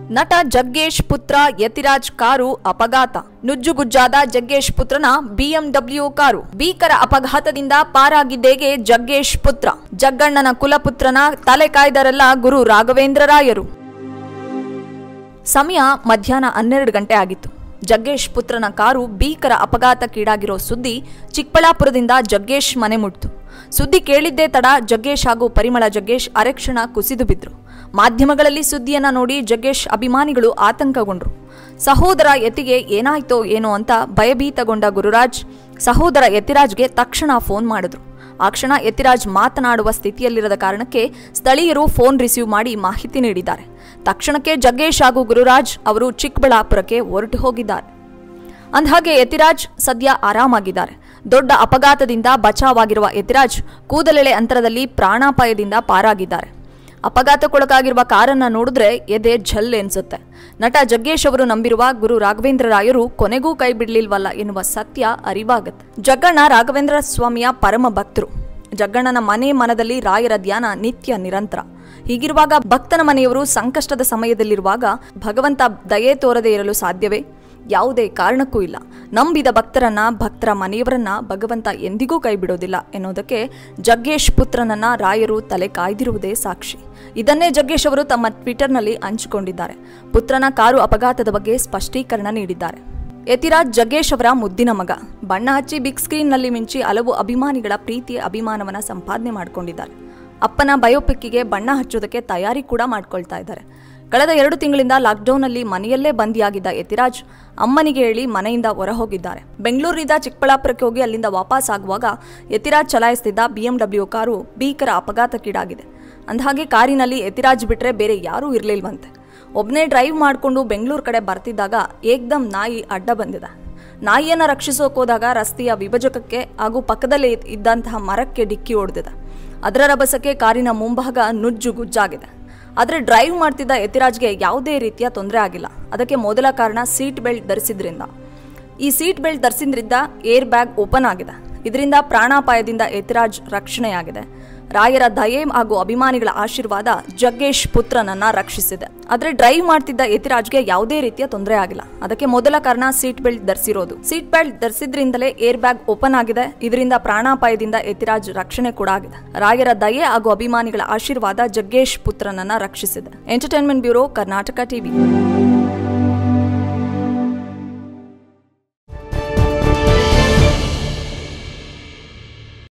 ನಟ ಜಗ್ಗೇಶ್ ಪುತ್ರ ಯತಿರಾಜ್ ಕಾರು ಅಪಘಾತ ನುಜ್ಜುಗುಜ್ಜಾದ ಜಗ್ಗೇಶ್ ಪುತ್ರನ ಬಿಎಂಡಬ್ಲ್ಯೂ ಕಾರು ಭೀಕರ ಅಪಘಾತದಿಂದ ಪಾರಾಗಿದ್ದೇಗೆ ಜಗ್ಗೇಶ್ ಪುತ್ರ ಜಗ್ಗಣ್ಣನ ಕುಲಪುತ್ರನ ತಲೆ ಕಾಯ್ದರಲ್ಲ ಗುರು ರಾಘವೇಂದ್ರ ರಾಯರು ಸಮಯ ಮಧ್ಯಾಹ್ನ ಹನ್ನೆರಡು ಗಂಟೆ ಆಗಿತ್ತು ಜಗ್ಗೇಶ್ ಪುತ್ರನ ಕಾರು ಭೀಕರ ಅಪಘಾತಕ್ಕೀಡಾಗಿರೋ ಸುದ್ದಿ ಚಿಕ್ಕಬಳ್ಳಾಪುರದಿಂದ ಜಗ್ಗೇಶ್ ಮನೆ ಮುಟ್ತು ಸುದ್ದಿ ಕೇಳಿದ್ದೇ ತಡ ಜಗ್ಗೇಶ್ ಹಾಗೂ ಪರಿಮಳ ಜಗ್ಗೇಶ್ ಅರೆಕ್ಷಣ ಕುಸಿದು ಬಿದ್ರು ಮಾಧ್ಯಮಗಳಲ್ಲಿ ಸುದ್ದಿಯನ್ನ ನೋಡಿ ಜಗ್ಗೇಶ್ ಅಭಿಮಾನಿಗಳು ಆತಂಕಗೊಂಡ್ರು ಸಹೋದರ ಯತಿಗೆ ಏನಾಯ್ತೋ ಏನೋ ಅಂತ ಭಯಭೀತಗೊಂಡ ಗುರುರಾಜ್ ಸಹೋದರ ಯತಿರಾಜ್ಗೆ ತಕ್ಷಣ ಫೋನ್ ಮಾಡಿದ್ರು ಆ ಕ್ಷಣ ಯತಿರಾಜ್ ಮಾತನಾಡುವ ಸ್ಥಿತಿಯಲ್ಲಿರದ ಕಾರಣಕ್ಕೆ ಸ್ಥಳೀಯರು ಫೋನ್ ರಿಸೀವ್ ಮಾಡಿ ಮಾಹಿತಿ ನೀಡಿದ್ದಾರೆ ತಕ್ಷಣಕ್ಕೆ ಜಗ್ಗೇಶ್ ಹಾಗೂ ಗುರುರಾಜ್ ಅವರು ಚಿಕ್ಕಬಳ್ಳಾಪುರಕ್ಕೆ ಹೊರಟು ಹೋಗಿದ್ದಾರೆ ಅಂದಹಾಗೆ ಯತಿರಾಜ್ ಸದ್ಯ ಆರಾಮಾಗಿದ್ದಾರೆ ದೊಡ್ಡ ಅಪಘಾತದಿಂದ ಬಚಾವಾಗಿರುವ ಯತಿರಾಜ್ ಕೂದಲೆಳೆ ಅಂತರದಲ್ಲಿ ಪ್ರಾಣಾಪಾಯದಿಂದ ಪಾರಾಗಿದ್ದಾರೆ ಅಪಘಾತಕ್ಕೊಳಗಾಗಿರುವ ಕಾರನ್ನ ನೋಡಿದ್ರೆ ಎದೆ ಝಲ್ ಎನ್ಸುತ್ತೆ ನಟ ಜಗ್ಗೇಶ್ ಅವರು ನಂಬಿರುವ ಗುರು ರಾಘವೇಂದ್ರ ರಾಯರು ಕೊನೆಗೂ ಕೈ ಬಿಡ್ಲಿಲ್ವಲ್ಲ ಎನ್ನುವ ಸತ್ಯ ಅರಿವಾಗತ್ತೆ ಜಗ್ಗಣ್ಣ ರಾಘವೇಂದ್ರ ಸ್ವಾಮಿಯ ಪರಮ ಭಕ್ತರು ಜಗ್ಗಣ್ಣನ ಮನೆ ಮನದಲ್ಲಿ ರಾಯರ ಧ್ಯಾನ ನಿತ್ಯ ನಿರಂತರ ಹೀಗಿರುವಾಗ ಭಕ್ತನ ಮನೆಯವರು ಸಂಕಷ್ಟದ ಸಮಯದಲ್ಲಿರುವಾಗ ಭಗವಂತ ದಯೆ ತೋರದೇ ಇರಲು ಸಾಧ್ಯವೇ ಯಾವುದೇ ಕಾರಣಕ್ಕೂ ಇಲ್ಲ ನಂಬಿದ ಭಕ್ತರನ್ನ ಭಕ್ತರ ಮನೆಯವರನ್ನ ಭಗವಂತ ಎಂದಿಗೂ ಕೈ ಬಿಡೋದಿಲ್ಲ ಎನ್ನುವುದಕ್ಕೆ ಜಗ್ಗೇಶ್ ಪುತ್ರನನ್ನ ರಾಯರು ತಲೆ ಕಾಯ್ದಿರುವುದೇ ಸಾಕ್ಷಿ ಇದನ್ನೇ ಜಗ್ಗೇಶ್ ಅವರು ತಮ್ಮ ಟ್ವಿಟರ್ನಲ್ಲಿ ಹಂಚಿಕೊಂಡಿದ್ದಾರೆ ಪುತ್ರನ ಕಾರು ಅಪಘಾತದ ಬಗ್ಗೆ ಸ್ಪಷ್ಟೀಕರಣ ನೀಡಿದ್ದಾರೆ ಯತಿರಾಜ್ ಜಗ್ಗೇಶ್ ಅವರ ಮುದ್ದಿನ ಮಗ ಬಣ್ಣ ಹಚ್ಚಿ ಬಿಗ್ ಸ್ಕ್ರೀನ್ನಲ್ಲಿ ಮಿಂಚಿ ಹಲವು ಅಭಿಮಾನಿಗಳ ಪ್ರೀತಿ ಅಭಿಮಾನವನ್ನ ಸಂಪಾದನೆ ಮಾಡಿಕೊಂಡಿದ್ದಾರೆ ಅಪ್ಪನ ಬಯೋಪಿಕ್ಕಿಗೆ ಬಣ್ಣ ಹಚ್ಚೋದಕ್ಕೆ ತಯಾರಿ ಕೂಡ ಮಾಡ್ಕೊಳ್ತಾ ಇದ್ದಾರೆ ಕಳೆದ ಎರಡು ತಿಂಗಳಿಂದ ಲಾಕ್ಡೌನ್ನಲ್ಲಿ ಮನೆಯಲ್ಲೇ ಬಂದಿಯಾಗಿದ್ದ ಯತಿರಾಜ್ ಅಮ್ಮನಿಗೆ ಹೇಳಿ ಮನೆಯಿಂದ ಹೊರಹೋಗಿದ್ದಾರೆ ಬೆಂಗಳೂರಿನಿಂದ ಚಿಕ್ಕಬಳ್ಳಾಪುರಕ್ಕೆ ಹೋಗಿ ಅಲ್ಲಿಂದ ವಾಪಸ್ ಆಗುವಾಗ ಯತಿರಾಜ್ ಚಲಾಯಿಸುತ್ತಿದ್ದ ಬಿಎಂಡಬ್ಲ್ಯೂ ಕಾರು ಭೀಕರ ಅಪಘಾತಕ್ಕೀಡಾಗಿದೆ ಅಂದಹಾಗೆ ಕಾರಿನಲ್ಲಿ ಯತಿರಾಜ್ ಬಿಟ್ರೆ ಬೇರೆ ಯಾರೂ ಇರಲಿಲ್ವಂತೆ ಒಬ್ಬನೇ ಡ್ರೈವ್ ಮಾಡಿಕೊಂಡು ಬೆಂಗಳೂರು ಕಡೆ ಬರ್ತಿದ್ದಾಗ ಏಕ್ದಮ್ ನಾಯಿ ಅಡ್ಡ ಬಂದಿದೆ ನಾಯಿಯನ್ನು ರಕ್ಷಿಸೋಕೆ ಹೋದಾಗ ರಸ್ತೆಯ ವಿಭಜಕಕ್ಕೆ ಹಾಗೂ ಪಕ್ಕದಲ್ಲಿ ಇದ್ದಂತಹ ಮರಕ್ಕೆ ಡಿಕ್ಕಿ ಹೊಡೆದಿದೆ ಅದರ ರಭಸಕ್ಕೆ ಕಾರಿನ ಮುಂಭಾಗ ನುಜ್ಜು ಗುಜ್ಜಾಗಿದೆ ಆದರೆ ಡ್ರೈವ್ ಮಾಡ್ತಿದ್ದ ಯತಿರಾಜ್ಗೆ ಯಾವುದೇ ರೀತಿಯ ತೊಂದರೆ ಆಗಿಲ್ಲ ಅದಕ್ಕೆ ಮೊದಲ ಕಾರಣ ಸೀಟ್ ಬೆಲ್ಟ್ ಧರಿಸಿದ್ರಿಂದ ಈ ಸೀಟ್ ಬೆಲ್ಟ್ ಧರಿಸಿದ್ರಿಂದ ಏರ್ ಬ್ಯಾಗ್ ಓಪನ್ ಆಗಿದೆ ಇದರಿಂದ ಪ್ರಾಣಾಪಾಯದಿಂದ ಯತಿರಾಜ್ ರಕ್ಷಣೆಯಾಗಿದೆ ರಾಯರ ದಯೆ ಹಾಗೂ ಅಭಿಮಾನಿಗಳ ಆಶೀರ್ವಾದ ಜಗ್ಗೇಶ್ ಪುತ್ರನನ್ನ ರಕ್ಷಿಸಿದೆ ಆದ್ರೆ ಡ್ರೈವ್ ಮಾಡ್ತಿದ್ದ ಯತಿರಾಜ್ಗೆ ಯಾವುದೇ ರೀತಿಯ ತೊಂದರೆ ಆಗಿಲ್ಲ ಅದಕ್ಕೆ ಮೊದಲ ಕಾರಣ ಸೀಟ್ ಬೆಲ್ಟ್ ಧರಿಸಿರೋದು ಸೀಟ್ ಬೆಲ್ಟ್ ಧರಿಸಿದ್ರಿಂದಲೇ ಏರ್ ಬ್ಯಾಗ್ ಓಪನ್ ಆಗಿದೆ ಇದರಿಂದ ಪ್ರಾಣಾಪಾಯದಿಂದ ಯತಿರಾಜ್ ರಕ್ಷಣೆ ಕೂಡ ಆಗಿದೆ ರಾಯರ ದಯೆ ಹಾಗೂ ಅಭಿಮಾನಿಗಳ ಆಶೀರ್ವಾದ ಜಗ್ಗೇಶ್ ಪುತ್ರನನ್ನ ರಕ್ಷಿಸಿದೆ ಎಂಟರ್ಟೈನ್ಮೆಂಟ್ ಬ್ಯೂರೋ ಕರ್ನಾಟಕ ಟಿವಿ